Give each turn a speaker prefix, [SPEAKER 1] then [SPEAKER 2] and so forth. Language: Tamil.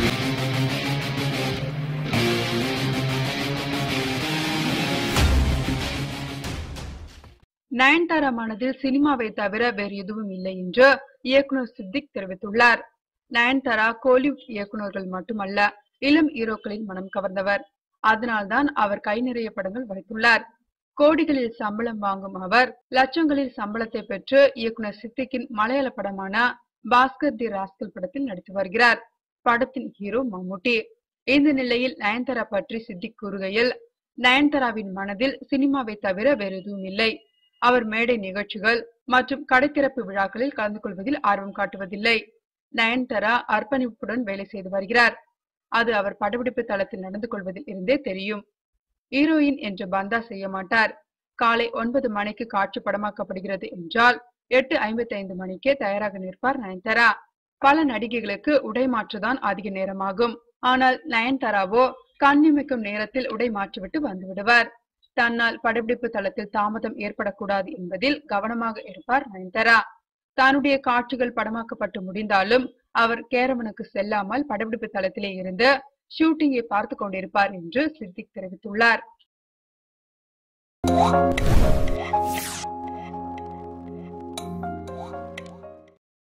[SPEAKER 1] நயன்தாரா மனதில் சினிமாவை தவிர வேறு எதுவும் இல்லை என்று இயக்குனர் சித்திக் தெரிவித்துள்ளார் நயன்தாரா கோலிவுட் இயக்குனர்கள் மட்டுமல்ல இளம் ஹீரோக்களின் மனம் கவர்ந்தவர் அதனால்தான் அவர் கை நிறைய படங்கள் வைத்துள்ளார் கோடிகளில் சம்பளம் வாங்கும் அவர் லட்சங்களில் சம்பளத்தை பெற்று இயக்குனர் சித்திக்கின் மலையாள படமான பாஸ்கர் தி ராஸ்கல் படத்தில் நடித்து வருகிறார் படத்தின் ஹீரோ மம்முட்டி இந்த நிலையில் நயன்தாரா பற்றி சித்திக் கூறுகையில் நயன்தாராவின் மனதில் சினிமாவை தவிர வேறு எதுவும் இல்லை அவர் மேடை நிகழ்ச்சிகள் மற்றும் கடைத்திறப்பு விழாக்களில் கலந்து கொள்வதில் ஆர்வம் காட்டுவதில்லை நயன்தாரா அர்ப்பணிப்புடன் வேலை செய்து வருகிறார் அது அவர் படப்பிடிப்பு தளத்தில் நடந்து கொள்வதில் இருந்தே தெரியும் ஹீரோயின் என்று பந்தா செய்ய மாட்டார் காலை ஒன்பது மணிக்கு காட்சி படமாக்கப்படுகிறது என்றால் எட்டு ஐம்பத்தி ஐந்து மணிக்கே தயாராக நிற்பார் நயன்தாரா பல நடிகைகளுக்கு உடை மாற்றுதான் அதிக நேரமாகும் ஆனால் நயன்தாராவோ கண்ணிமைக்கும் நேரத்தில் உடை மாற்றிவிட்டு வந்து விடுவார் தன்னால் படப்பிடிப்பு தளத்தில் தாமதம் ஏற்படக்கூடாது என்பதில் கவனமாக இருப்பார் நயன்தாரா தன்னுடைய காட்சிகள் படமாக்கப்பட்டு முடிந்தாலும் அவர் கேரவனுக்கு செல்லாமல் படப்பிடிப்பு தளத்திலே இருந்து ஷூட்டிங்கை பார்த்து கொண்டிருப்பார் என்று சித்திக் தெரிவித்துள்ளார்